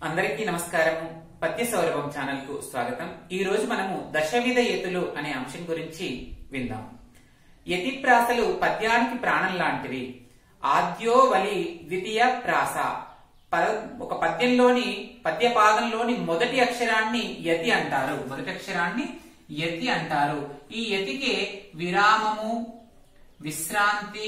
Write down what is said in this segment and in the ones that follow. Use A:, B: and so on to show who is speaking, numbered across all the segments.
A: అందరికీ నమస్కారం పద్య సౌరభం ఛానల్ కు స్వాగతం ఈ రోజు మనము దశవిధ యతులు అనే అంశం గురించి విందాం యతి ప్రాసలు పద్యానికి ప్రాణం లాంటివి ఆద్యో వలి ద్వితీయ ప్రాస పద- ఒక పద్యంలోని పద్య పాదంలోని మొదటి అక్షరాన్ని యతి అంటారు మొదటి అక్షరాన్ని యతి అంటారు ఈ యతికే విరామము విశ్రాంతి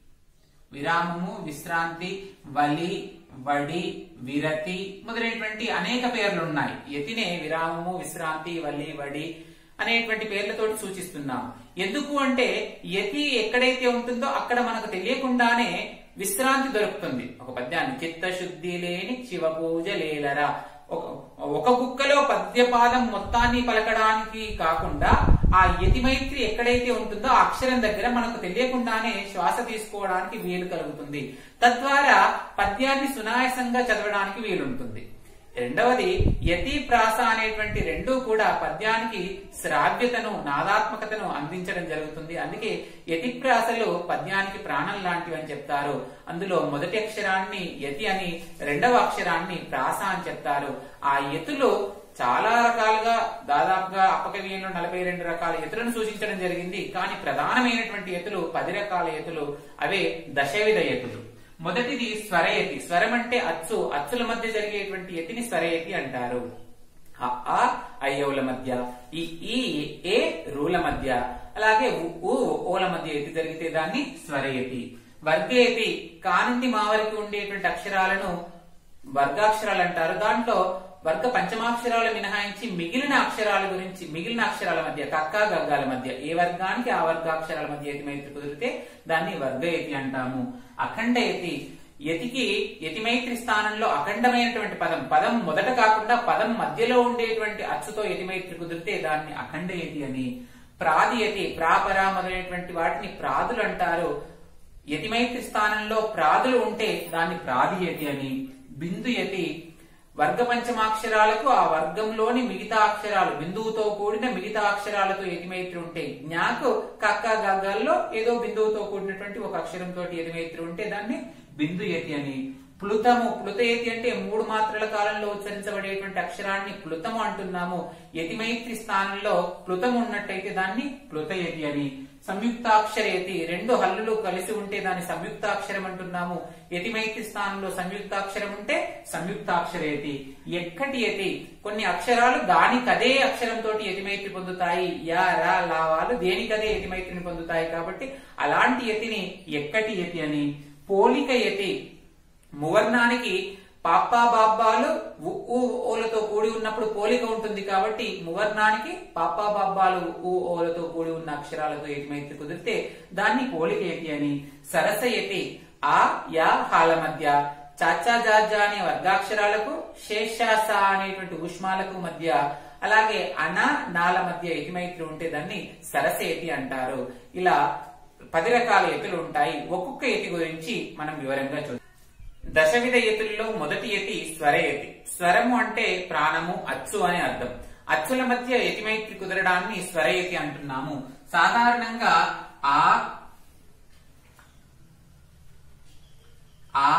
A: విరామము విశ్రాంతి వలి వడి విరతి మొదలైనటువంటి అనేక పేర్లు ఉన్నాయి యతినే విరామము విశ్రాంతి వలి వడి అనేటువంటి పేర్లతోటి సూచిస్తున్నాం ఎందుకు అంటే యతి ఎక్కడైతే ఉంటుందో అక్కడ మనకు తెలియకుండానే విశ్రాంతి దొరుకుతుంది ఒక పద్యాన్ని చిత్తశుద్ధి లేని శివ పూజ లేలరా ఒక ఒక కుక్కలో పద్యపాదం మొత్తాన్ని పలకడానికి కాకుండా ఆ యతిమైత్రి ఎక్కడైతే ఉంటుందో ఆ అక్షరం దగ్గర మనకు తెలియకుండానే శ్వాస తీసుకోవడానికి వీలు కలుగుతుంది తద్వారా పద్యాన్ని సునాయాసంగా చదవడానికి వీలుంటుంది రెండవది యతి ప్రాస అనేటువంటి రెండూ కూడా పద్యానికి శ్రావ్యతను నాదాత్మకతను అందించడం జరుగుతుంది అందుకే యతి ప్రాసలు పద్యానికి ప్రాణం లాంటివి అని చెప్తారు అందులో మొదటి అక్షరాన్ని యతి అని రెండవ అక్షరాన్ని ప్రాస అని చెప్తారు ఆ యతులు చాలా రకాలుగా దాదాపుగా అప్పకవీయంలో నలభై రెండు రకాల ఎతులను సూచించడం జరిగింది కానీ ప్రధానమైనటువంటి ఎతులు పది రకాల ఎతులు అవే దశవిధ ఎతులు మొదటిది స్వరయతి స్వరం అంటే అచ్చు అచ్చుల మధ్య జరిగేటువంటి యతిని స్వరయతి అంటారు అ, ఆ అయ్యవుల మధ్య ఈ ఈ ఏ రూల మధ్య అలాగే ఉ, ఊ ఓల మధ్య ఎతి జరిగితే దాన్ని స్వరయతి వర్గయతి కానుండి మా వరకు ఉండేటువంటి అక్షరాలను వర్గాక్షరాలు అంటారు దాంట్లో వర్గ పంచమాక్షరాలు మినహాయించి మిగిలిన అక్షరాల గురించి మిగిలిన అక్షరాల మధ్య కక్క గగ్గాల మధ్య ఏ వర్గానికి ఆ వర్గాక్షరాల మధ్య యతిమైత్రి కుదిరితే దాన్ని వర్గయతి అంటాము అఖండ యతి యతికి యతిమైత్రి స్థానంలో అఖండమైనటువంటి పదం పదం మొదట కాకుండా పదం మధ్యలో ఉండేటువంటి అచ్చుతో యతిమైత్రి కుదిరితే దాన్ని అఖండ యతి అని ప్రాదియతి ప్రాపరా మొదలైనటువంటి వాటిని ప్రాదులు అంటారు యతిమైత్రి స్థానంలో ప్రాదులు ఉంటే దాన్ని ప్రాదియతి అని బిందుయతి వర్గ పంచమాక్షరాలకు ఆ వర్గంలోని మిగతా అక్షరాలు బిందువుతో కూడిన మిగతా అక్షరాలతో యతిమైత్రి ఉంటే జ్ఞాకు కక్క గగ్గల్లో ఏదో బిందువుతో కూడినటువంటి ఒక అక్షరంతో యతిమైత్రి ఉంటే దాన్ని బిందుయతి అని ప్లుతము ప్లుతయతి అంటే మూడు మాత్రల కాలంలో ఉచ్చరించబడేటువంటి అక్షరాన్ని ప్లుతము అంటున్నాము యతిమైత్రి స్థానంలో ప్లుతము ఉన్నట్టయితే దాన్ని ప్లుతయతి అని సంయుక్తాక్షరేతి రెండు హల్లులు కలిసి ఉంటే దాన్ని సంయుక్తాక్షరం అంటున్నాము యతిమైత్రి స్థానంలో సంయుక్తాక్షరం ఉంటే సంయుక్తాక్షరేతి ఎక్కటి యతి కొన్ని అక్షరాలు దానికదే అక్షరంతో యతిమైత్రి పొందుతాయి యా రా లావాలు దేనికదే యతిమైత్రిని పొందుతాయి కాబట్టి అలాంటి యతిని ఎక్కటి యతి అని పోలిక యతి మువర్ణానికి పాపా బాబ్బాలు ఉ, ఊ ఓలతో కూడి ఉన్నప్పుడు పోలిక ఉంటుంది కాబట్టి మువర్ణానికి పాపా బాబ్బాలు ఉ ఓలతో కూడి ఉన్న అక్షరాలతో యతిమైత్రి కుదిరితే దాన్ని పోలిక యతి అని సరసయతి ఆ యా హాల మధ్య చాచా జాజా అనే వర్గాక్షరాలకు శేషాస అనేటువంటి ఉష్మాలకు మధ్య అలాగే అన నాల మధ్య యతిమైత్రి ఉంటే దాన్ని సరసేతి అంటారు ఇలా పది రకాల ఎతులు ఉంటాయి ఒక్కొక్క యతి గురించి మనం వివరంగా చూద్దాం దశవిధ యతుల్లో మొదటి యతి స్వరయతి స్వరము అంటే ప్రాణము అచ్చు అని అర్థం అచ్చుల మధ్య యతిమైత్రి కుదరడాన్ని స్వరయతి అంటున్నాము సాధారణంగా ఆ ఆ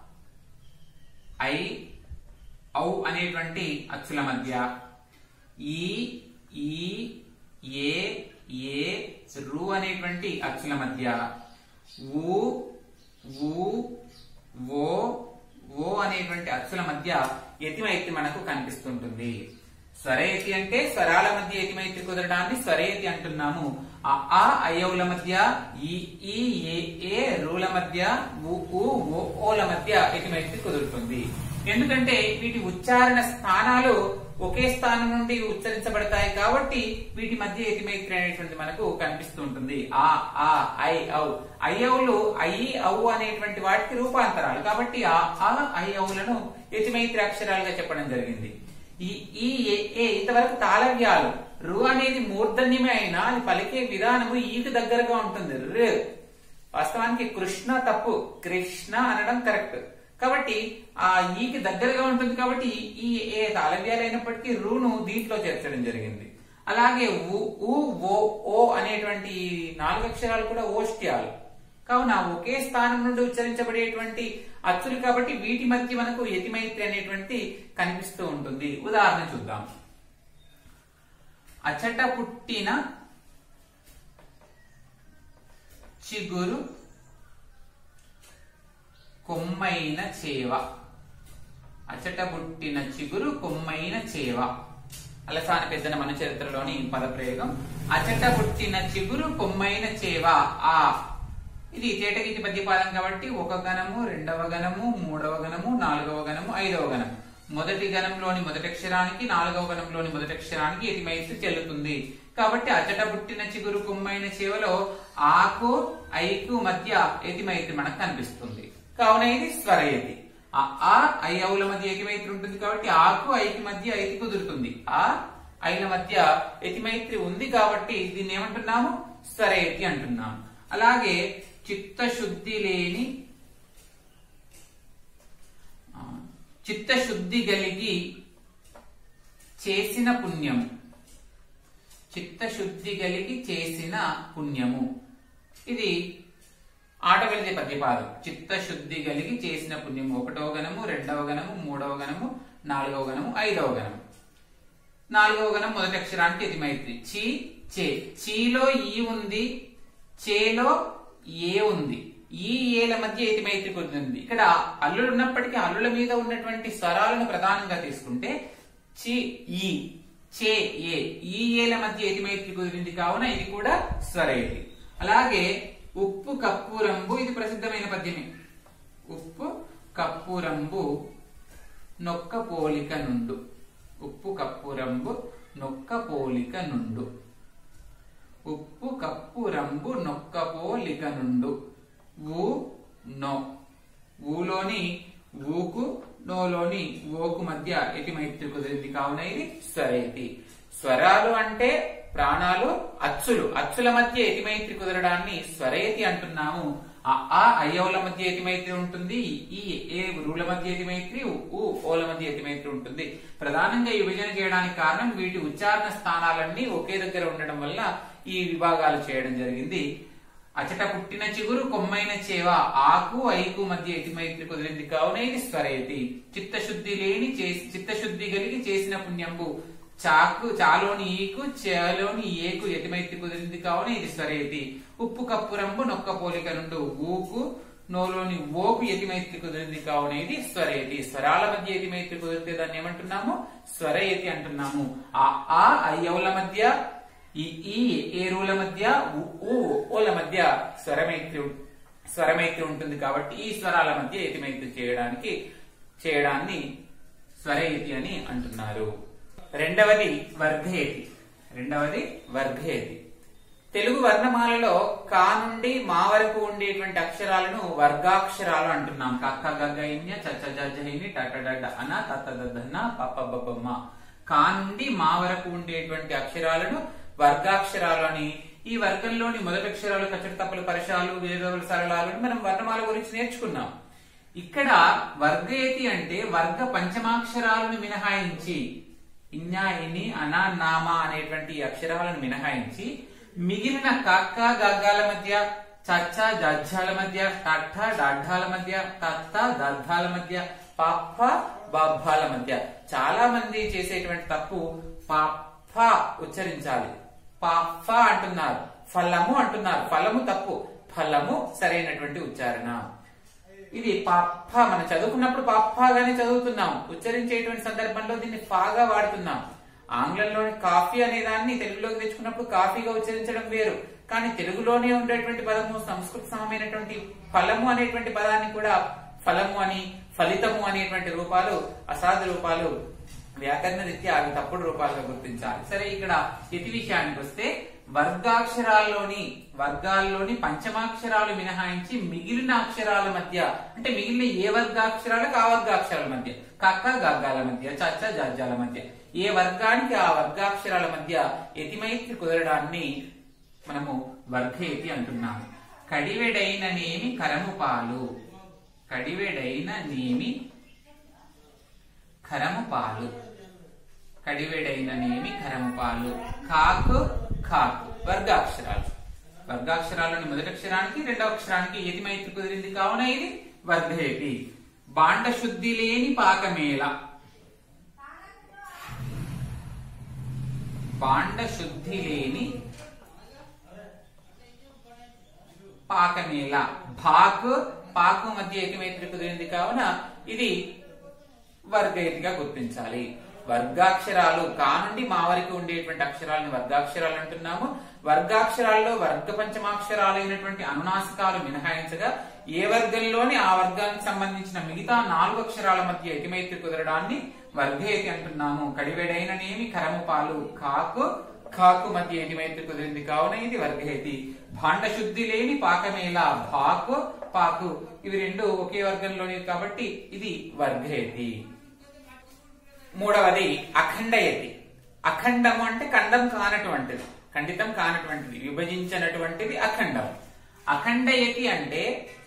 A: ఐ ఔ అనేటువంటి అచ్చుల మధ్య ఈ ఈ ఏ ఏ రు అనేటువంటి అచ్చుల మధ్య ఊ ఊ ఓ ఓ అనేటువంటి అచ్చుల మధ్య యతిమైత్రి మనకు కనిపిస్తుంటుంది స్వరయతి అంటే స్వరాల మధ్య యతిమైత్రి కుదరడాన్ని స్వరయతి అంటున్నాము ఆ ఆ అయ్యవుల మధ్య ఈ ఈ ఏ ఏ రూల మధ్య ఉ ఊ ఓ ఓల మధ్య యతిమైత్రి కుదురుతుంది ఎందుకంటే వీటి ఉచ్చారణ స్థానాలు ఒకే స్థానం నుండి ఉచ్చరించబడతాయి కాబట్టి వీటి మధ్య యతిమైత్రి అనేటువంటి మనకు కనిపిస్తూ ఉంటుంది ఆ ఆ ఐ ఔ అయ్యవులు ఐ ఔ అనేటువంటి వాటికి రూపాంతరాలు కాబట్టి ఆ ఆ ఐ ఔలను యతిమైత్రి అక్షరాలుగా చెప్పడం జరిగింది ఈ ఈ ఏ ఏ ఇంతవరకు తాళవ్యాలు రు అనేది మూర్ధన్యమే అయినా అది పలికే విధానము ఈకి దగ్గరగా ఉంటుంది రు వాస్తవానికి కృష్ణ తప్పు కృష్ణ అనడం కరెక్ట్ కాబట్టి ఆ ఈకి దగ్గరగా ఉంటుంది కాబట్టి ఈ ఏ తాళవ్యాలు అయినప్పటికీ రూను దీంట్లో చేర్చడం జరిగింది అలాగే ఉ ఉ ఓ ఓ అనేటువంటి ఈ నాలుగు అక్షరాలు కూడా ఓష్ట్యాలు కావున ఒకే స్థానం నుండి ఉచ్చరించబడేటువంటి అచ్చులు కాబట్టి వీటి మధ్య మనకు యతిమైత్రి అనేటువంటి కనిపిస్తూ ఉంటుంది ఉదాహరణ చూద్దాం అచట పుట్టిన చిగురు కొమ్మైన చేవ అచట పుట్టిన చిగురు కొమ్మైన చేవ అలసాన పెద్దన మన చరిత్రలోని పదప్రయోగం అచట పుట్టిన చిగురు కొమ్మైన చేవ ఆ ఇది తేటగీతి పద్యపాదం కాబట్టి ఒక గణము రెండవ గణము మూడవ గణము నాలుగవ గణము ఐదవ గణం మొదటి గణంలోని మొదటి అక్షరానికి నాలుగవ గణంలోని మొదటి అక్షరానికి ఎటిమైత్రి చెల్లుతుంది కాబట్టి అచట పుట్టిన చిగురు కొమ్మైన చేవలో ఆకు ఐకు మధ్య ఎతిమైత్రి మనకు కనిపిస్తుంది కావున ఇది స్వరయతి ఆ ఆ ఐ అవుల మధ్య ఎతిమైత్రి ఉంటుంది కాబట్టి ఆకు ఐకి మధ్య ఐతి కుదురుతుంది ఆ ఐల మధ్య ఎతిమైత్రి ఉంది కాబట్టి దీన్ని ఏమంటున్నాము స్వరయతి అంటున్నాము అలాగే చిత్తశుద్ధి లేని ఆ, చిత్తశుద్ధి కలిగి చేసిన పుణ్యము చిత్తశుద్ధి కలిగి చేసిన పుణ్యము ఇది ఆట వెళ్తే పద్యపాదం చిత్తశుద్ధి కలిగి చేసిన పుణ్యము ఒకటవ గణము రెండవ గణము మూడవ గణము నాలుగవ గణము ఐదవ గణము నాలుగవ గణం మొదటి అక్షరానికి ఇది మైత్రి చి చే చీలో ఈ ఉంది చేలో ఏ ఉంది ఈ ఏల మధ్య ఏది మైత్రి కుదురుతుంది ఇక్కడ అల్లులు ఉన్నప్పటికీ అల్లుల మీద ఉన్నటువంటి స్వరాలను ప్రధానంగా తీసుకుంటే చి ఈ చే ఏ ఈ ఏల మధ్య ఏది మైత్రి కుదిరింది కావున ఇది కూడా స్వరేది అలాగే ఉప్పు కప్పూరంబు ఇది ప్రసిద్ధమైన పద్యమే ఉప్పు కప్పూరంబు నొక్క పోలిక నుండు ఉప్పు కప్పురంబు నొక్క పోలిక నుండు ఉప్పు కప్పు రంబు నొక్క పోలిక నుండు ఊ నో ఊలోని ఊకు నోలోని ఓకు మధ్య ఎటి మైత్రి కుదిరింది కావున ఇది స్వరేతి స్వరాలు అంటే ప్రాణాలు అచ్చులు అచ్చుల మధ్య ఎటి మైత్రి కుదరడాన్ని స్వరేతి అంటున్నాము ఆ ఆ అయ్యవుల మధ్య ఎతి మైత్రి ఉంటుంది ఈ ఏ రూల మధ్య ఎతి మైత్రి ఉ ఓల మధ్య ఎతి మైత్రి ఉంటుంది ప్రధానంగా ఈ విభజన చేయడానికి కారణం వీటి ఉచ్చారణ స్థానాలన్నీ ఒకే దగ్గర ఉండడం వల్ల ఈ విభాగాలు చేయడం జరిగింది అచట పుట్టిన చిగురు కొమ్మైన చేవ ఆకు ఐకు మధ్య ఎతి మైత్రి కుదిరింది కావున ఇది స్వరేతి చిత్తశుద్ధి లేని చేసి చిత్తశుద్ధి కలిగి చేసిన పుణ్యంబు చాకు చాలోని ఈకు చేలోని ఏకు ఎతిమైత్రి కుదిరింది కావున ఇది స్వరేతి ఉప్పు కప్పురంబు నొక్క పోలిక నుండు ఊకు నోలోని ఓకు ఎతిమైత్రి కుదిరింది కావున ఇది స్వరేతి స్వరాల మధ్య ఎతిమైత్రి కుదిరితే దాన్ని ఏమంటున్నాము స్వరయతి అంటున్నాము ఆ ఆ అయ్యవుల మధ్య ఈ ఈ ఏరుల మధ్య ఉ ఊ ఓల మధ్య స్వరమైత్రి ఉం- స్వరమైత్రి ఉంటుంది కాబట్టి ఈ స్వరాల మధ్య ఎతిమైత్రి చేయడానికి చేయడాన్ని స్వరయతి అని అంటున్నారు రెండవది వర్గేతి రెండవది వర్గేతి తెలుగు వర్ణమాలలో కా నుండి మా వరకు ఉండేటువంటి అక్షరాలను వర్గాక్షరాలు అంటున్నాం కక్క గగ్గ ఇన్య చచ్చ జజ్జ ఇన్ని టట డడ్డ అన తత్త దద్దన్న పప్ప బబ్బమ్మ కా నుండి మా వరకు ఉండేటువంటి అక్షరాలను వర్గాక్షరాలు అని ఈ వర్గంలోని మొదటి అక్షరాలు కచ్చడి తప్పలు పరశాలు వేదవులు సరళాలు అని మనం వర్ణమాల గురించి నేర్చుకున్నాం ఇక్కడ వర్గేతి అంటే వర్గ పంచమాక్షరాలను మినహాయించి ఇన్యా ఇని అనా నామా అనేటువంటి అక్షరాలను మినహాయించి మిగిలిన కక్క గగ్గాల మధ్య చచ్చ జజ్జాల మధ్య టట్ట డడ్డాల మధ్య తత్త దద్దాల మధ్య పప్ప బబ్బాల మధ్య చాలా మంది చేసేటువంటి తప్పు పప్ప ఉచ్చరించాలి పఫ అంటున్నారు ఫలము అంటున్నారు ఫలము తప్పు ఫలము సరైనటువంటి ఉచ్చారణ ఇది పప్ప మనం చదువుకున్నప్పుడు పప్పగానే చదువుతున్నాం ఉచ్చరించేటువంటి సందర్భంలో దీన్ని ఫాగా వాడుతున్నాం ఆంగ్లంలోని కాఫీ అనే దాన్ని తెలుగులోకి తెచ్చుకున్నప్పుడు కాఫీగా ఉచ్చరించడం వేరు కానీ తెలుగులోనే ఉండేటువంటి పదము సంస్కృత సమమైనటువంటి ఫలము అనేటువంటి పదాన్ని కూడా ఫలము అని ఫలితము అనేటువంటి రూపాలు అసాధు రూపాలు వ్యాకరణ రీత్యా అవి తప్పుడు రూపాలుగా గుర్తించాలి సరే ఇక్కడ ఇతి విషయానికి వస్తే వర్గాక్షరాల్లోని వర్గాల్లోని పంచమాక్షరాలు మినహాయించి మిగిలిన అక్షరాల మధ్య అంటే మిగిలిన ఏ వర్గాక్షరాలకు ఆ వర్గాక్షరాల మధ్య కక్క గగ్గాల మధ్య చచ్చ జజ్జాల మధ్య ఏ వర్గానికి ఆ వర్గాక్షరాల మధ్య ఎతిమైత్రి కుదరడాన్ని మనము వర్గయతి అంటున్నాము కడివెడైన నేమి కరము పాలు కడివెడైన నేమి కరము పాలు కడివెడైన నేమి కరము పాలు కాకు కాకు వర్గాక్షరాలు వర్గాక్షరాల్లోని మొదటి అక్షరానికి రెండవ అక్షరానికి యతి మైత్రి కుదిరింది కావున ఇది వర్ధయతి బాండ శుద్ధి లేని పాకమేల బాండ శుద్ధి లేని పాకమేల భాక్ పాకు మధ్య ఏకమైత్రి కుదిరింది కావున ఇది వర్గయతిగా గుర్తించాలి వర్గాక్షరాలు కా నుండి మా వరకు ఉండేటువంటి అక్షరాలను వర్గాక్షరాలు అంటున్నాము వర్గాక్షరాల్లో వర్గ పంచమాక్షరాలు అయినటువంటి అనునాసికాలు మినహాయించగా ఏ వర్గంలోని ఆ వర్గానికి సంబంధించిన మిగతా నాలుగు అక్షరాల మధ్య ఎతిమైత్రి కుదరడాన్ని వర్గయతి అంటున్నాము కడివెడైననేమి కరము పాలు కాకు కాకు మధ్య ఎతిమైత్రి కుదిరింది కావున ఇది వర్గహేతి భాండ శుద్ధి లేని పాకమేలా భాకు పాకు ఇవి రెండు ఒకే వర్గంలోనివి కాబట్టి ఇది వర్గహేతి మూడవది అఖండయతి అఖండము అంటే ఖండం కానటువంటిది ఖండితం కానటువంటిది విభజించినటువంటిది అఖండం అఖండయతి అంటే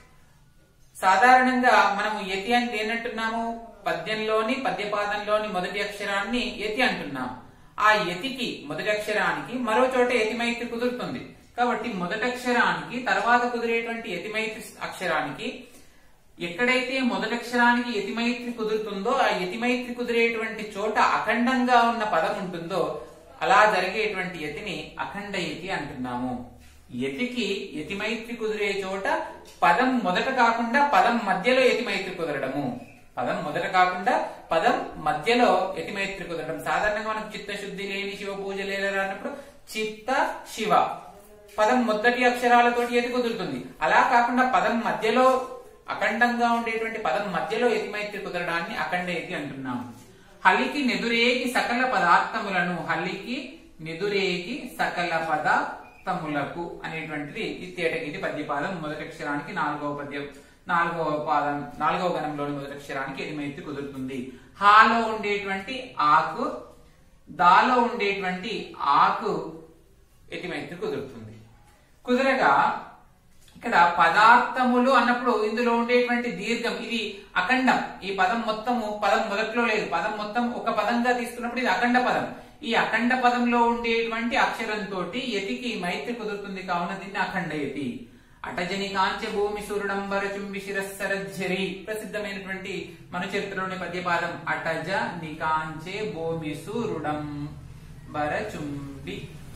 A: సాధారణంగా మనము యతి అని దేనంటున్నాము పద్యంలోని పద్యపాదంలోని మొదటి అక్షరాన్ని యతి అంటున్నాం ఆ యతికి మొదటి అక్షరానికి మరో చోట యతిమైత్రి కుదురుతుంది కాబట్టి మొదటి అక్షరానికి తర్వాత కుదిరేటువంటి యతిమైత్రి అక్షరానికి ఎక్కడైతే మొదటి అక్షరానికి యతిమైత్రి కుదురుతుందో ఆ యతిమైత్రి కుదిరేటువంటి చోట అఖండంగా ఉన్న పదం ఉంటుందో అలా జరిగేటువంటి యతిని అఖండ యతి అంటున్నాము యతికి యతిమైత్రి కుదిరే చోట పదం మొదట కాకుండా పదం మధ్యలో యతిమైత్రి కుదరడము పదం మొదట కాకుండా పదం మధ్యలో యతిమైత్రి కుదరడం సాధారణంగా మనకు చిత్తశుద్ధి లేని శివ పూజ లేదరా అన్నప్పుడు చిత్త శివ పదం మొదటి అక్షరాలతోటి యతి కుదురుతుంది అలా కాకుండా పదం మధ్యలో అఖండంగా ఉండేటువంటి పదం మధ్యలో యతిమైత్రి కుదరడాన్ని అఖండ యతి అంటున్నాము హలికి నెదురేకి సకల పదార్థములను హలికి నెదురేకి సకల పదార్థములకు అనేటువంటిది ఈ తేటగీతి పద్యపాదం మొదటి అక్షరానికి నాలుగవ పద్యం నాలుగవ పాదం నాలుగవ గణంలోని మొదటి అక్షరానికి ఎనిమిది కుదురుతుంది హాలో ఉండేటువంటి ఆకు దాలో ఉండేటువంటి ఆకు ఎటిమైత్రి కుదురుతుంది కుదరగా ఇక్కడ పదార్థములు అన్నప్పుడు ఇందులో ఉండేటువంటి దీర్ఘం ఇది అఖండం ఈ పదం మొత్తము పదం మొదట్లో లేదు పదం మొత్తం ఒక పదంగా తీసుకున్నప్పుడు ఇది అఖండ పదం ఈ అఖండ పదంలో ఉండేటువంటి అక్షరంతో యతికి మైత్రి కుదురుతుంది కావున దీన్ని అఖండ యతి అటజని కాంచ భూమి సూర్యుడంబర చుంబి శిరస్సరజ్జరి ప్రసిద్ధమైనటువంటి మన చరిత్రలోని పద్యపాదం అటజ నికాంచే భూమి సూరుడం బర చుంబి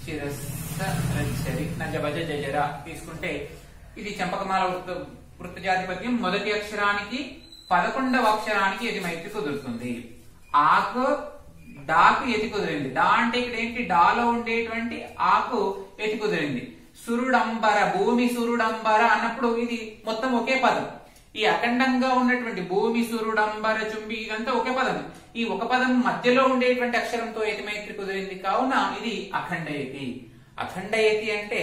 A: శిరస్సరజ్జరి నజ భజ జజర తీసుకుంటే ఇది చంపకమాల వృత్త వృత్త జాతిపద్యం మొదటి అక్షరానికి పదకొండవ అక్షరానికి ఇది మైత్రి కుదురుతుంది ఆకు డాకు ఎతి కుదిరింది డా అంటే ఇక్కడ ఏంటి డాలో ఉండేటువంటి ఆకు ఎతి కుదిరింది సురుడంబర భూమి సురుడంబర అన్నప్పుడు ఇది మొత్తం ఒకే పదం ఈ అఖండంగా ఉన్నటువంటి భూమి సురుడంబర చుంబి ఇదంతా ఒకే పదం ఈ ఒక పదం మధ్యలో ఉండేటువంటి అక్షరంతో యతి మైత్రి కుదిరింది కావున ఇది అఖండయతి అఖండయతి అంటే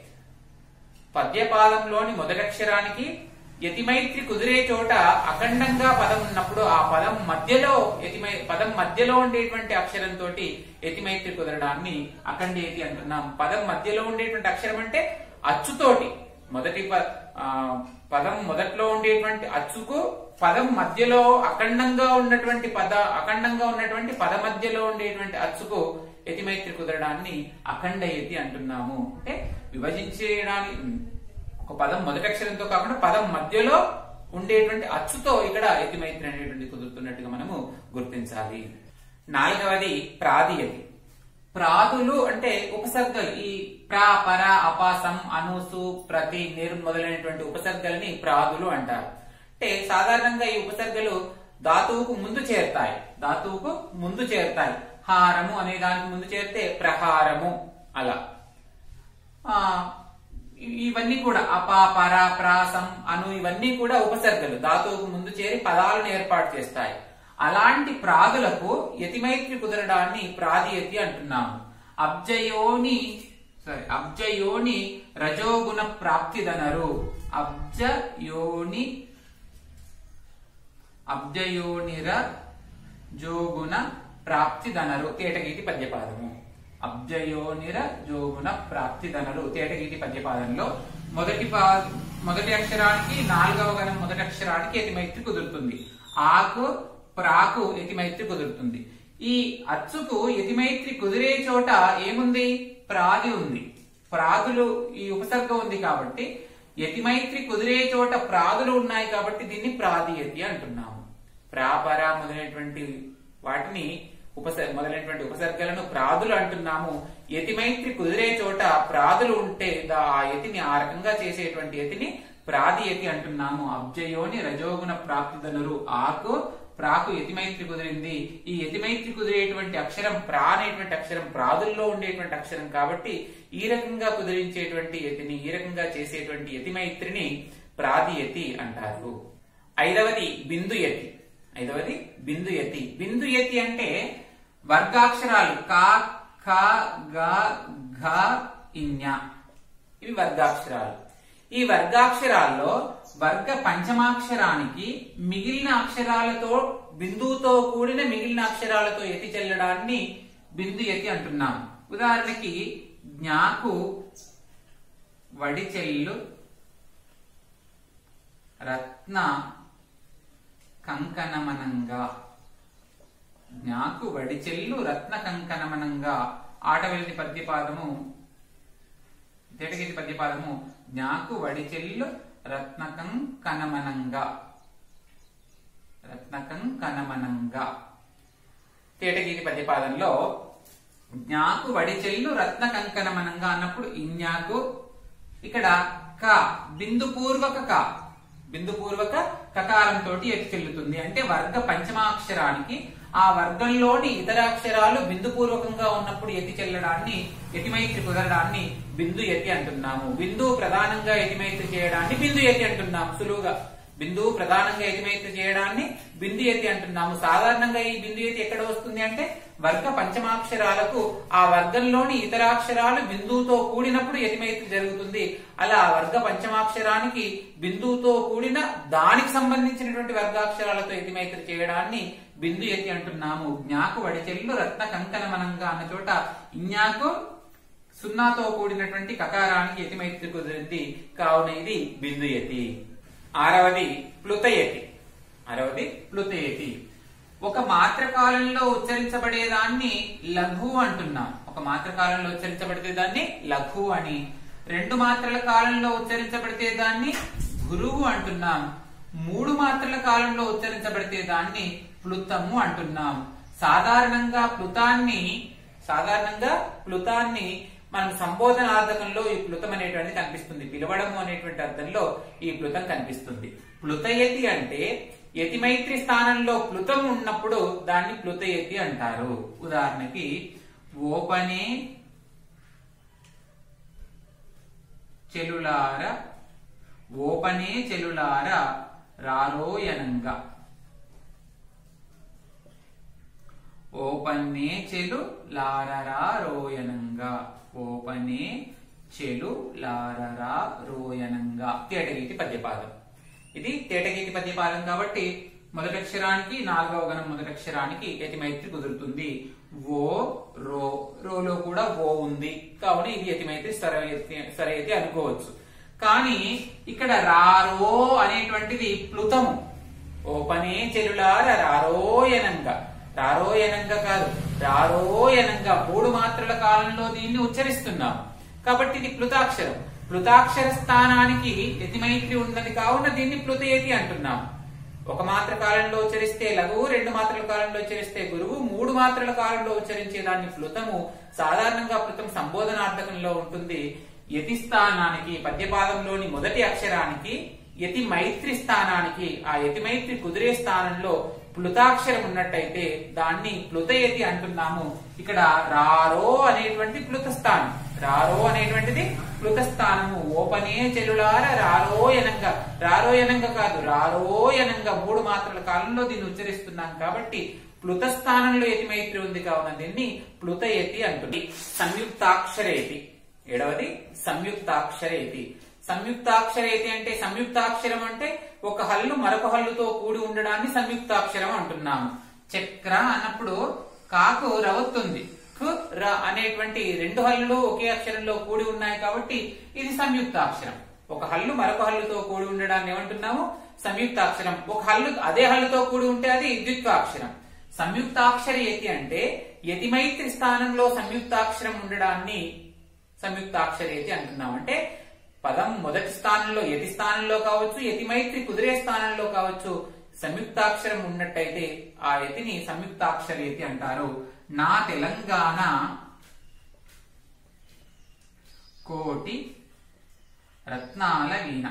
A: పద్యపాదంలోని మొదటక్షరానికి యతిమైత్రి కుదిరే చోట అఖండంగా పదం ఉన్నప్పుడు ఆ పదం మధ్యలో యతిమై పదం మధ్యలో ఉండేటువంటి అక్షరంతో యతిమైత్రి కుదరడాన్ని అఖండయతి అంటున్నాం పదం మధ్యలో ఉండేటువంటి అక్షరం అంటే అచ్చుతోటి మొదటి ప- ఆ, పదం మొదట్లో ఉండేటువంటి అచ్చుకు పదం మధ్యలో అఖండంగా ఉన్నటువంటి పద అఖండంగా ఉన్నటువంటి పద మధ్యలో ఉండేటువంటి అచ్చుకు యతిమైత్రి కుదరడాన్ని అఖండ యతి అంటున్నాము అంటే విభజించేయడానికి ఒక పదం మొదటి అక్షరంతో కాకుండా పదం మధ్యలో ఉండేటువంటి అచ్చుతో ఇక్కడ యతిమైత్రి అనేటువంటి కుదురుతున్నట్టుగా మనము గుర్తించాలి నాలుగవది ప్రాదియతి ప్రాదులు అంటే ఉపసర్గలు ఈ ప్రా పర అపాసం అనుసు ప్రతి నిర్ మొదలైనటువంటి ఉపసర్గల్ని ప్రాదులు అంటారు అంటే సాధారణంగా ఈ ఉపసర్గలు ధాతువుకు ముందు చేరుతాయి ధాతువుకు ముందు చేరుతాయి హారము అనే దానికి ముందు చేరితే ప్రహారము అలా ఆ ఇ- ఇవన్నీ కూడా అప పర ప్రాసం అను ఇవన్నీ కూడా ఉపసర్గలు ధాతువుకు ముందు చేరి పదాలను ఏర్పాటు చేస్తాయి అలాంటి ప్రాదులకు యతిమైత్రి కుదరడాన్ని ప్రాదియతి అంటున్నాము అబ్జయోని సారీ అబ్జయోని రజోగుణ ప్రాప్తిదనరు అబ్జయోని అబ్జయోనిర జోగుణ ప్రాప్తిదనరు తేటగీతి పద్యపాదము అబ్జయోనిర జోగుణ ప్రాప్తిదనరు తేటగీతి పద్యపాదంలో మొదటి పా మొదటి అక్షరానికి నాలుగవ గణం మొదటి అక్షరానికి యతిమైత్రి కుదురుతుంది ఆకు ప్రాకు యతిమైత్రి కుదురుతుంది ఈ అచ్చుకు యతిమైత్రి కుదిరే చోట ఏముంది ప్రాది ఉంది ప్రాదులు ఈ ఉపసర్గ ఉంది కాబట్టి యతిమైత్రి కుదిరే చోట ప్రాదులు ఉన్నాయి కాబట్టి దీన్ని ప్రాదియతి అంటున్నాము ప్రాపర మొదలైనటువంటి వాటిని ఉపసర్ మొదలైనటువంటి ఉపసర్గలను ప్రాదులు అంటున్నాము యతిమైత్రి కుదిరే చోట ప్రాదులు ఉంటే దా- ఆ యతిని ఆ రకంగా చేసేటువంటి యతిని ప్రాదియతి అంటున్నాము అబ్జయోని రజోగుణ ప్రాప్తిదనురు ఆకు ప్రాకు యతిమైత్రి కుదిరింది ఈ యతిమైత్రి కుదిరేటువంటి అక్షరం ప్రా అనేటువంటి అక్షరం ప్రాదుల్లో ఉండేటువంటి అక్షరం కాబట్టి ఈ రకంగా కుదిరించేటువంటి యతిని ఈ రకంగా చేసేటువంటి యతిమైత్రిని ప్రాదియతి అంటారు ఐదవది బిందు యతి ఐదవది బిందు యతి బిందు యతి అంటే వర్గాక్షరాలు కా ఖ గ ఘ ఇన్య ఇవి వర్గాక్షరాలు ఈ వర్గాక్షరాల్లో వర్గ పంచమాక్షరానికి మిగిలిన అక్షరాలతో బిందువుతో కూడిన మిగిలిన అక్షరాలతో యతి చెల్లడాన్ని బిందు యతి అంటున్నాం ఉదాహరణకి జ్ఞాకు వడిచెల్లు రత్న కంకణమనంగా జ్ఞాకు వడిచెల్లు రత్న కంకణమనంగా ఆటవెల్లి పద్యపాదము తేటగీతి పద్యపాదము జ్ఞాకు వడిచెల్లు రత్నకం కనమనంగా రత్నకం కనమనంగా తేటగీతి పద్యపాదంలో జ్ఞాకు వడిచెల్లు రత్న కంకణమనంగా అన్నప్పుడు ఇన్యాకు ఇక్కడ క బిందు పూర్వక క బిందు పూర్వక కకారంతో ఎత్తి చెల్లుతుంది అంటే వర్గ పంచమాక్షరానికి ఆ వర్గంలోని ఇతర అక్షరాలు బిందు పూర్వకంగా ఉన్నప్పుడు ఎత్తి చెల్లడాన్ని యతిమైత్రి కుదరడాన్ని బిందు యతి అంటున్నాము బిందువు ప్రధానంగా యతిమైత్రి చేయడాన్ని బిందు యతి అంటున్నాము సులువుగా బిందువు ప్రధానంగా యతిమైత్రి చేయడాన్ని బిందు యతి అంటున్నాము సాధారణంగా ఈ బిందు యతి ఎక్కడ వస్తుంది అంటే వర్గ పంచమాక్షరాలకు ఆ వర్గంలోని ఇతర అక్షరాలు బిందువుతో కూడినప్పుడు యతిమైత్రి జరుగుతుంది అలా వర్గ పంచమాక్షరానికి బిందువుతో కూడిన దానికి సంబంధించినటువంటి వర్గాక్షరాలతో యతిమైత్రి చేయడాన్ని బిందు యతి అంటున్నాము జ్ఞాకు వడిచెల్లు రత్న కంకణమనంగా అన్న చోట ఇన్యాకు సున్నాతో కూడినటువంటి కకారానికి యతిమైత్రి కుదిరింది కావున ఇది బిందు యతి ఆరవది ప్లుతయతి ఆరవది ప్లుతయతి ఒక మాత్రకాలంలో ఉచ్చరించబడేదాన్ని లఘు అంటున్నాం ఒక మాత్రకాలంలో ఉచ్చరించబడితే దాన్ని లఘు అని రెండు మాత్రల కాలంలో ఉచ్చరించబడితే దాన్ని గురువు అంటున్నాం మూడు మాత్రల కాలంలో ఉచ్చరించబడితే దాన్ని ప్లుతము అంటున్నాం సాధారణంగా ప్లుతాన్ని సాధారణంగా ప్లుతాన్ని మనం సంబోధనార్థకంలో ఈ ప్లుతం అనేటువంటిది కనిపిస్తుంది పిలవడము అనేటువంటి అర్థంలో ఈ ప్లుతం కనిపిస్తుంది ప్లుతయతి అంటే యతిమైత్రి స్థానంలో ప్లుతం ఉన్నప్పుడు దాన్ని ప్లుతయతి అంటారు ఉదాహరణకి ఓపనే చెలులార ఓపనే చెలులార రారోయనంగా ఓపన్నే చెలు లారరా రోయనంగా ఓపనే చెలు లారరా రోయనంగా తేటగీతి పద్యపాదం ఇది తేటగీతి పద్యపాదం కాబట్టి మొదటి అక్షరానికి నాలుగవ గణం మొదటి అక్షరానికి యతిమైత్రి కుదురుతుంది ఓ రో రోలో కూడా ఓ ఉంది కావున ఇది యతిమైత్రి సరయతి సరయతి అనుకోవచ్చు కానీ ఇక్కడ రారో అనేటువంటిది ప్లుతము ఓపనే చెలులార రారోయనంగా రారోయనంగా కాదు రారోయనంగా మూడు మాత్రల కాలంలో దీన్ని ఉచ్చరిస్తున్నాం కాబట్టి ఇది ప్లుతాక్షరం ప్లుతాక్షర స్థానానికి యతిమైత్రి ఉన్నది కావున దీన్ని ప్లుతయతి అంటున్నాం ఒక మాత్ర కాలంలో ఉచ్చరిస్తే లఘువు రెండు మాత్రల కాలంలో ఉచ్చరిస్తే గురువు మూడు మాత్రల కాలంలో ఉచ్చరించే దాన్ని ప్లుతము సాధారణంగా ప్లుతం సంబోధనార్థకంలో ఉంటుంది యతి స్థానానికి పద్యపాదంలోని మొదటి అక్షరానికి యతి మైత్రి స్థానానికి ఆ యతి మైత్రి కుదిరే స్థానంలో ప్లుతాక్షరం ఉన్నట్టయితే దాన్ని ప్లుతయతి అంటున్నాము ఇక్కడ రారో అనేటువంటి ప్లుత స్థానం రారో అనేటువంటిది ప్లుత స్థానము ఓపనే చెలులార రారోయనంగా రారోయనంగా కాదు రారోయనంగా మూడు మాత్రల కాలంలో దీన్ని ఉచ్చరిస్తున్నాం కాబట్టి ప్లుత స్థానంలో యతి మైత్రి ఉంది కావున దీన్ని ప్లుతయతి అంటుంది సంయుక్తాక్షరేతి ఏడవది సంయుక్తాక్షరేతి సంయుక్తాక్షరేతి అంటే సంయుక్తాక్షరం అంటే ఒక హల్లు మరొక హల్లుతో కూడి ఉండడాన్ని సంయుక్తాక్షరం అంటున్నాము చక్ర అన్నప్పుడు కాకు రవత్తుంది కు ర అనేటువంటి రెండు హల్లులు ఒకే అక్షరంలో కూడి ఉన్నాయి కాబట్టి ఇది సంయుక్తాక్షరం ఒక హల్లు మరొక హల్లుతో కూడి ఉండడాన్ని ఏమంటున్నాము సంయుక్తాక్షరం ఒక హల్లు అదే హల్లుతో కూడి ఉంటే అది ద్విత్వాక్షరం సంయుక్తాక్షర యతి అంటే యతిమైత్రి స్థానంలో సంయుక్తాక్షరం ఉండడాన్ని సంయుక్తాక్షరేతి అంటున్నాం అంటే పదం మొదటి స్థానంలో యతి స్థానంలో కావచ్చు యతి మైత్రి కుదిరే స్థానంలో కావచ్చు సంయుక్తాక్షరం ఉన్నట్టయితే ఆ యతిని సంయుక్తాక్షరేతి అంటారు నా తెలంగాణ కోటి రత్నాల వీణ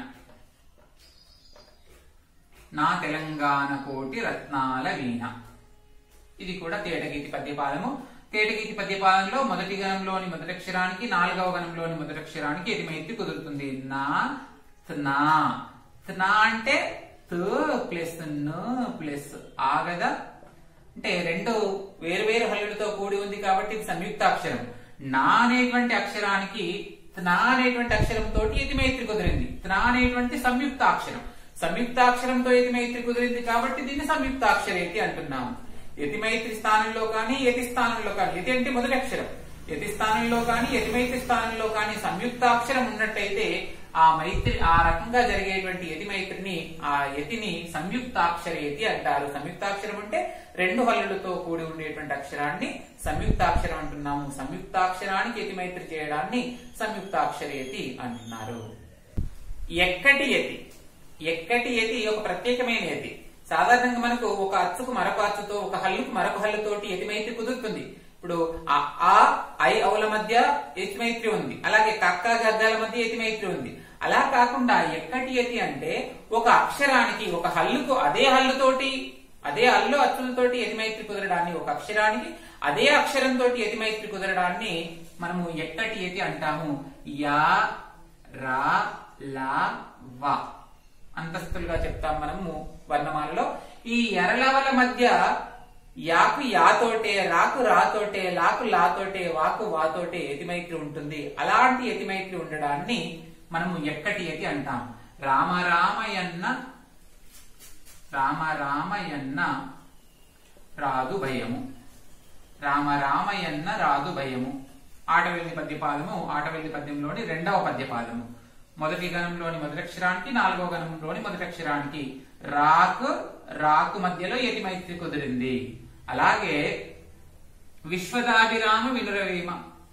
A: నా తెలంగాణ కోటి రత్నాల వీణ ఇది కూడా తేటగీతి పద్యపాదము తేటగీతి పద్యపాదంలో మొదటి గణంలోని మొదటి అక్షరానికి నాలుగవ గణంలోని మొదటి అక్షరానికి ఎదిమైతి కుదురుతుంది నా నా నా అంటే త్ ప్లస్ న ప్లస్ ఆగదా అంటే రెండు వేరు వేరు హల్లులతో కూడి ఉంది కాబట్టి ఇది సంయుక్తాక్షరం నా అనేటువంటి అక్షరానికి నా అనేటువంటి అక్షరం తోటి ఎతిమైత్రి కుదిరింది నా అనేటువంటి సంయుక్తాక్షరం సంయుక్తాక్షరంతో ఎతిమైత్రి కుదిరింది కాబట్టి దీన్ని సంయుక్తాక్షరేతి అంటున్నాము యతిమైత్రి స్థానంలో కానీ యతి స్థానంలో కానీ యతి అంటే మొదటి అక్షరం యతి స్థానంలో కానీ యతిమైత్రి స్థానంలో కానీ సంయుక్తాక్షరం ఉన్నట్టయితే ఆ మైత్రి ఆ రకంగా జరిగేటువంటి యతి మైత్రిని ఆ యతిని సంయుక్తాక్షరేతి అంటారు సంయుక్తాక్షరం అంటే రెండు హల్లులతో కూడి ఉండేటువంటి అక్షరాన్ని సంయుక్తాక్షరం అంటున్నాము సంయుక్తాక్షరానికి యతి మైత్రి చేయడాన్ని సంయుక్తాక్షరేతి అంటున్నారు ఎక్కటి యతి ఎక్కటి యతి ఒక ప్రత్యేకమైన యతి సాధారణంగా మనకు ఒక అచ్చుకు మరొక అచ్చుతో ఒక హల్లుకు మరొక హల్లుతోటి యతిమైత్రి కుదురుతుంది ఇప్పుడు ఆ ఆ ఐ అవుల మధ్య యతిమైత్రి ఉంది అలాగే కక్క గద్దాల మధ్య యతిమైత్రి ఉంది అలా కాకుండా ఎక్కటి యతి అంటే ఒక అక్షరానికి ఒక హల్లుకు అదే హల్లుతోటి అదే హల్లు అచ్చులతోటి యతిమైత్రి కుదరడాన్ని ఒక అక్షరానికి అదే అక్షరంతో యతిమైత్రి కుదరడాన్ని మనము ఎక్కటి యతి అంటాము యా రా లా వా అంతస్తులుగా చెప్తాం మనము వర్ణమాలలో ఈ ఎరలవల మధ్య యాకు యాతోటే రాకు రాతోటే లాకు లాతోటే వాకు వాతోటే యతిమైత్రి ఉంటుంది అలాంటి యతిమైత్రి ఉండడాన్ని మనము ఎక్కటి యతి అంటాం రామ రామయన్న రామ రామయన్న రాదు భయము రామ రామయన్న రాదు భయము ఆటవెల్లి పద్యపాదము ఆటవెల్లి పద్యంలోని రెండవ పద్యపాదము మొదటి గణంలోని మొదటి అక్షరానికి నాలుగవ గణంలోని మొదటి అక్షరానికి రాకు రాకు మధ్యలో యతి మైత్రి కుదిరింది అలాగే విశ్వదాభిరామ వినురవేమ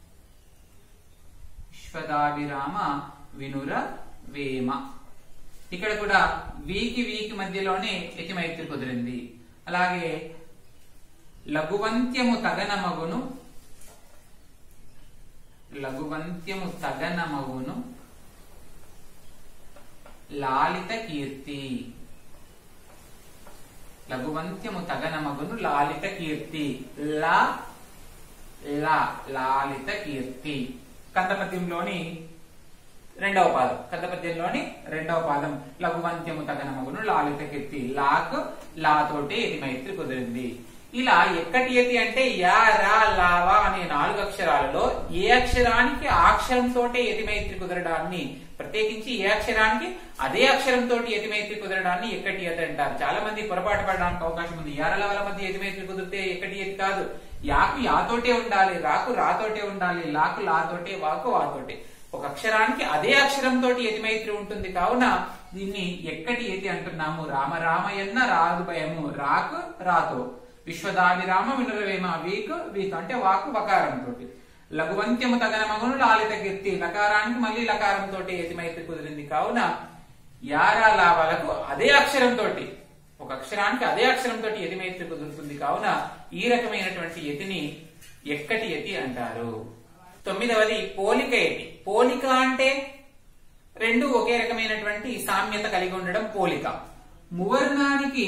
A: విశ్వదాభిరామ వినుర వేమ ఇక్కడ కూడా వీకి వీకి మధ్యలోనే యతి మైత్రి కుదిరింది అలాగే లఘువంత్యము తగనమగును లఘువంత్యము తగనమగును లాలిత కీర్తి లఘువంత్యము తగనమగును లాలిత కీర్తి లా లా లాలిత కీర్తి కందపద్యంలోని రెండవ పాదం కందపద్యంలోని రెండవ పాదం లఘువంత్యము తగనమగును లాలిత కీర్తి లాకు లాతోటి ఇది మైత్రి కుదిరింది ఇలా ఎక్కటి యతి అంటే యా రా లావా అనే నాలుగు అక్షరాలలో ఏ అక్షరానికి ఆ అక్షరంతోటే యతిమైత్రి కుదరడాన్ని ప్రత్యేకించి ఏ అక్షరానికి అదే అక్షరంతో యతిమైత్రి కుదరడాన్ని ఎక్కటి యతి అంటారు చాలా మంది పొరపాటు పడడానికి అవకాశం ఉంది యారలవల మధ్య యతిమైత్రి కుదిరితే ఎక్కటి యతి కాదు యాకు యాతోటే ఉండాలి రాకు రాతోటే ఉండాలి లాకు లాతోటే వాకు వాతోటే ఒక అక్షరానికి అదే అక్షరంతో యతిమైత్రి ఉంటుంది కావున దీన్ని ఎక్కటి యతి అంటున్నాము రామ రామయన్న రాదు భయము రాకు రాతో విశ్వదాభిరామ వినురవేమ వీకు వీకు అంటే వాకు వకారంతో లఘువంత్యము తగనమగును లాలిత కీర్తి లకారానికి మళ్ళీ లకారంతో యతిమైత్రి కుదిరింది కావున యారా లాభాలకు అదే అక్షరంతో ఒక అక్షరానికి అదే అక్షరంతో యతిమైత్రి కుదురుతుంది కావున ఈ రకమైనటువంటి యతిని ఎక్కటి యతి అంటారు తొమ్మిదవది పోలిక యతి పోలిక అంటే రెండు ఒకే రకమైనటువంటి సామ్యత కలిగి ఉండడం పోలిక మువర్ణానికి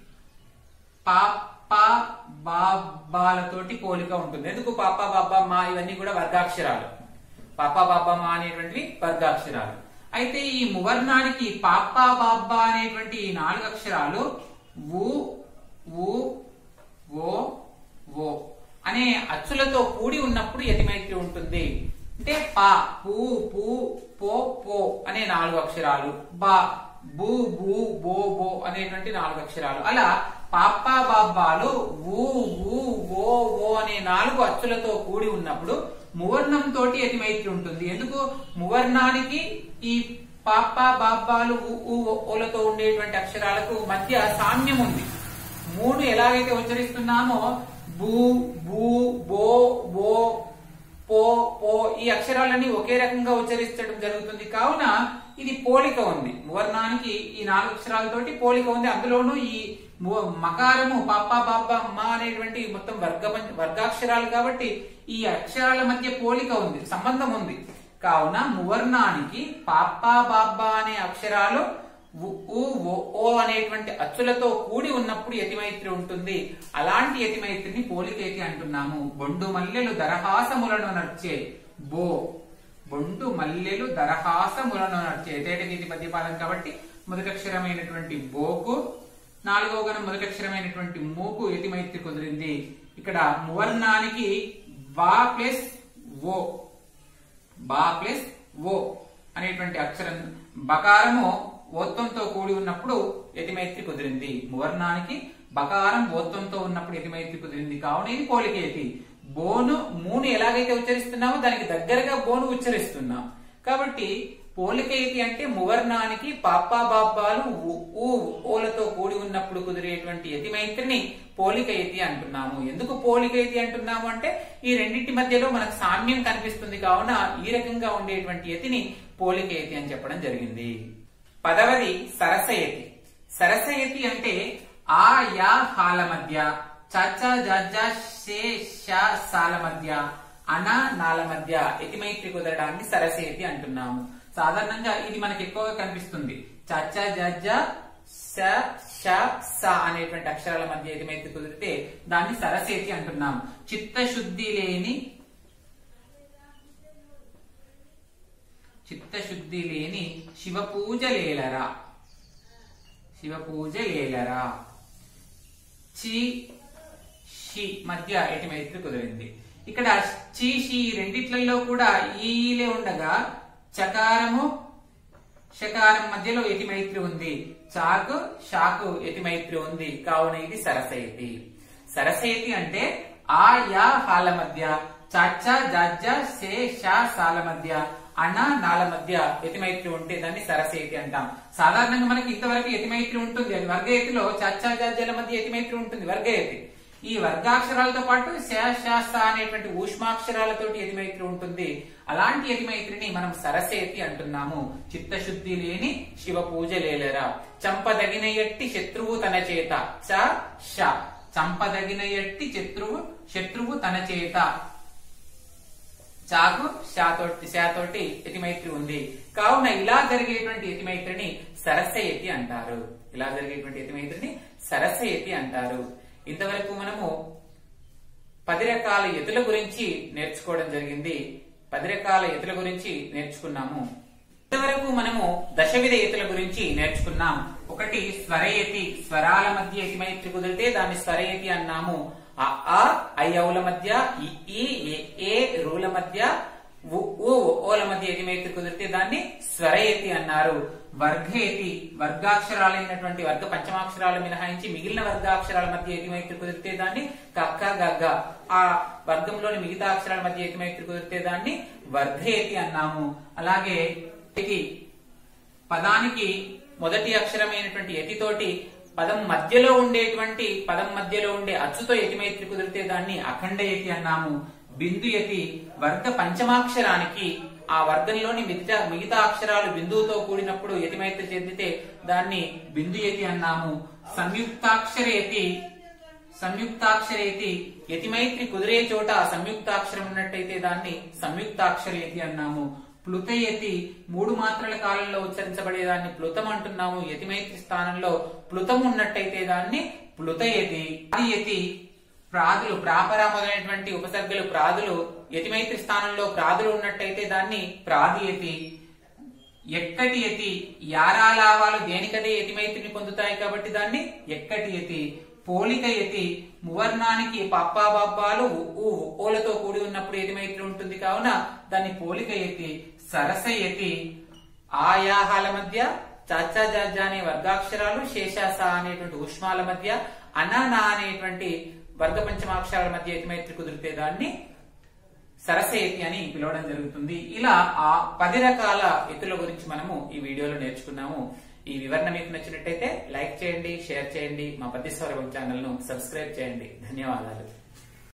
A: పాప బాబాలతోటి పోలిక ఉంటుంది ఎందుకు పాప బాబా మా ఇవన్నీ కూడా వర్గాక్షరాలు పాప బాబా మా అనేటువంటివి వర్గాక్షరాలు అయితే ఈ మువర్ణానికి పాప బాబా అనేటువంటి ఈ నాలుగు అక్షరాలు ఊ ఊ ఓ ఓ అనే అచ్చులతో కూడి ఉన్నప్పుడు యతిమైత్రి ఉంటుంది అంటే పా పూ పూ పో పో అనే నాలుగు అక్షరాలు బా బూ బూ బో బో అనేటువంటి నాలుగు అక్షరాలు అలా పాప బాబాలు ఊ ఊ ఓ ఓ అనే నాలుగు అచ్చులతో కూడి ఉన్నప్పుడు మువర్ణం తోటి యతిమైత్రి ఉంటుంది ఎందుకు మువర్ణానికి ఈ పాప బాబాలు ఊ ఊ ఓలతో ఉండేటువంటి అక్షరాలకు మధ్య సామ్యం ఉంది మూడు ఎలాగైతే ఉచ్చరిస్తున్నామో బూ బూ బో బో పో పో ఈ అక్షరాలన్నీ ఒకే రకంగా ఉచ్చరించడం జరుగుతుంది కావున ఇది పోలిక ఉంది వర్ణానికి ఈ నాలుగు అక్షరాలతోటి పోలిక ఉంది అందులోనూ ఈ ము- మకారము పాప బాబా మా అనేటువంటి మొత్తం వర్గ పం- వర్గాక్షరాలు కాబట్టి ఈ అక్షరాల మధ్య పోలిక ఉంది సంబంధం ఉంది కావున మువర్ణానికి పాప బాబా అనే అక్షరాలు ఉ, ఉ, ఓ, ఓ అనేటువంటి అచ్చులతో కూడి ఉన్నప్పుడు యతిమైత్రి ఉంటుంది అలాంటి యతిమైత్రిని పోలికేతి అంటున్నాము బొండు మల్లెలు దరహాసములను నర్చే బో బొండు మల్లెలు దరహాసములను నర్చే తేటగీతి పద్యపాదం కాబట్టి మొదటక్షరమైనటువంటి బోకు నాలుగో గణం మొదటక్షరమైనటువంటి మూకు యతిమైత్రి కుదిరింది ఇక్కడ మువర్ణానికి బా ప్లస్ ఓ బా ప్లస్ ఓ అనేటువంటి అక్షరం బకారము ఓత్వంతో కూడి ఉన్నప్పుడు యతిమైత్రి కుదిరింది మువర్ణానికి బకారం ఓత్వంతో ఉన్నప్పుడు యతిమైత్రి కుదిరింది కావున ఇది పోలిక యతి బోను మూను ఎలాగైతే ఉచ్చరిస్తున్నామో దానికి దగ్గరగా బోను ఉచ్చరిస్తున్నాం కాబట్టి పోలిక యతి అంటే మువర్ణానికి పాపా బాబాలు ఉ, ఊ ఓలతో కూడి ఉన్నప్పుడు కుదిరేటువంటి యతిమైత్రిని పోలిక యతి అంటున్నాము ఎందుకు పోలిక యతి అంటున్నాము అంటే ఈ రెండింటి మధ్యలో మనకు సామ్యం కనిపిస్తుంది కావున ఈ రకంగా ఉండేటువంటి యతిని పోలిక యతి అని చెప్పడం జరిగింది పదవది సరసయతి సరసయతి అంటే ఆ యా హాల మధ్య చచ జజ షే ష సాల మధ్య అన నాల మధ్య యతిమైత్రి కుదరడాన్ని సరసయతి అంటున్నాము సాధారణంగా ఇది మనకి ఎక్కువగా కనిపిస్తుంది చచ జజ స ష స అనేటువంటి అక్షరాల మధ్య యతిమైత్రి కుదిరితే దాన్ని సరసేతి అంటున్నాం చిత్తశుద్ధి లేని చిత్తశుద్ధి లేని శివ పూజ లేలరా శివ పూజ లేలరా చి షి మధ్య ఎటిమైత్రి కుదిరింది ఇక్కడ చి షి ఈ రెండిట్లలో కూడా ఈలే ఉండగా చకారము షకారం మధ్యలో ఎటిమైత్రి ఉంది చాకు షాకు ఎటిమైత్రి ఉంది కావున ఇది సరసయతి సరసయతి అంటే ఆ యా హాల మధ్య చచ్చ జజ్జ సే షా సాల మధ్య అన్న నాల మధ్య యతిమైత్రి ఉంటే దాన్ని సరసేతి అంటాం సాధారణంగా మనకి ఇంతవరకు యతిమైత్రి ఉంటుంది అది వర్గయతిలో చచ్చ జజ్జల మధ్య యతిమైత్రి ఉంటుంది వర్గయతి ఈ వర్గాక్షరాలతో పాటు శ శాస్త అనేటువంటి ఊష్మాక్షరాలతోటి యతిమైత్రి ఉంటుంది అలాంటి యతిమైత్రిని మనం సరసేతి అంటున్నాము చిత్తశుద్ధి లేని శివ పూజ లేలరా చంపదగిన ఎట్టి శత్రువు తన చేత చ ష చంపదగిన ఎట్టి శత్రువు శత్రువు తన చేత చాకు షాతోటి శాతోటి యతిమైత్రి ఉంది కావున ఇలా జరిగేటువంటి యతిమైత్రిని సరస్యయతి అంటారు ఇలా జరిగేటువంటి యతిమైత్రిని సరస్యయతి అంటారు ఇంతవరకు మనము పది రకాల ఎతుల గురించి నేర్చుకోవడం జరిగింది పది రకాల ఎతుల గురించి నేర్చుకున్నాము ఇంతవరకు మనము దశవిధ ఎతుల గురించి నేర్చుకున్నాం ఒకటి స్వరయతి స్వరాల మధ్య యతిమైత్రి కుదిరితే దాన్ని స్వరయతి అన్నాము అ ఆ ఐఔల మధ్య ఇ ఈ ఎ ఏ రూల మధ్య ఉ ఊ ఓల మధ్య యతిమైత్రి కుదిరితే దాన్ని స్వరయతి అన్నారు వర్గయతి వర్గాక్షరాలైనటువంటి వర్గ పంచమాక్షరాలు మినహాయించి మిగిలిన వర్గాక్షరాల మధ్య యతిమైత్రి కుదిరితే దాన్ని కక్క గగ్గ ఆ వర్గంలోని మిగతా అక్షరాల మధ్య యతిమైత్రి కుదిరితే దాన్ని వర్గయతి అన్నాము అలాగే ఇది పదానికి మొదటి అక్షరమైనటువంటి యతితోటి పదం మధ్యలో ఉండేటువంటి పదం మధ్యలో ఉండే అచ్చుతో యతిమైత్రి కుదిరితే దాన్ని అఖండ యతి అన్నాము బిందు యతి వర్గ పంచమాక్షరానికి ఆ వర్గంలోని మిగతా మిగతా అక్షరాలు బిందువుతో కూడినప్పుడు యతిమైత్రి చెందితే దాన్ని బిందు యతి అన్నాము సంయుక్తాక్షర యతి సంయుక్తాక్షరేతి యతిమైత్రి కుదిరే చోట సంయుక్తాక్షరం ఉన్నట్టయితే దాన్ని సంయుక్తాక్షరేతి అన్నాము ప్లుతయతి మూడు మాత్రల కాలంలో ఉచ్చరించబడేదాన్ని ప్లుతం అంటున్నాము యతిమైత్రి స్థానంలో ప్లుతం ఉన్నట్టయితే దాన్ని ప్లుతయతి ఆదియతి ప్రాదులు ప్రాపర మొదలైనటువంటి ఉపసర్గలు ప్రాదులు యతిమైత్రి స్థానంలో ప్రాదులు ఉన్నట్టయితే దాన్ని ప్రాదియతి ఎక్కటి యతి యారాలావాలు దేనికదే యతిమైత్రిని పొందుతాయి కాబట్టి దాన్ని ఎక్కటి యతి పోలిక యతి మువర్ణానికి పప్పా బబ్బాలు ఉ ఓలతో కూడి ఉన్నప్పుడు యతిమైత్రి ఉంటుంది కావున దాన్ని పోలిక యతి సరస యతి ఆయాహాల మధ్య చాచా జాజా అనే వర్గాక్షరాలు శేషాస అనేటువంటి ఉష్మాల మధ్య అనానా అనేటువంటి వర్గ పంచమాక్షరాల మధ్య యతిమైత్రి కుదిరితే దాన్ని సరసేతి అని పిలవడం జరుగుతుంది ఇలా ఆ పది రకాల ఎత్తుల గురించి మనము ఈ వీడియోలో నేర్చుకున్నాము ఈ వివరణ మీకు నచ్చినట్టయితే లైక్ చేయండి షేర్ చేయండి మా పద్యస్వరం ఛానల్ ను సబ్స్క్రైబ్ చేయండి ధన్యవాదాలు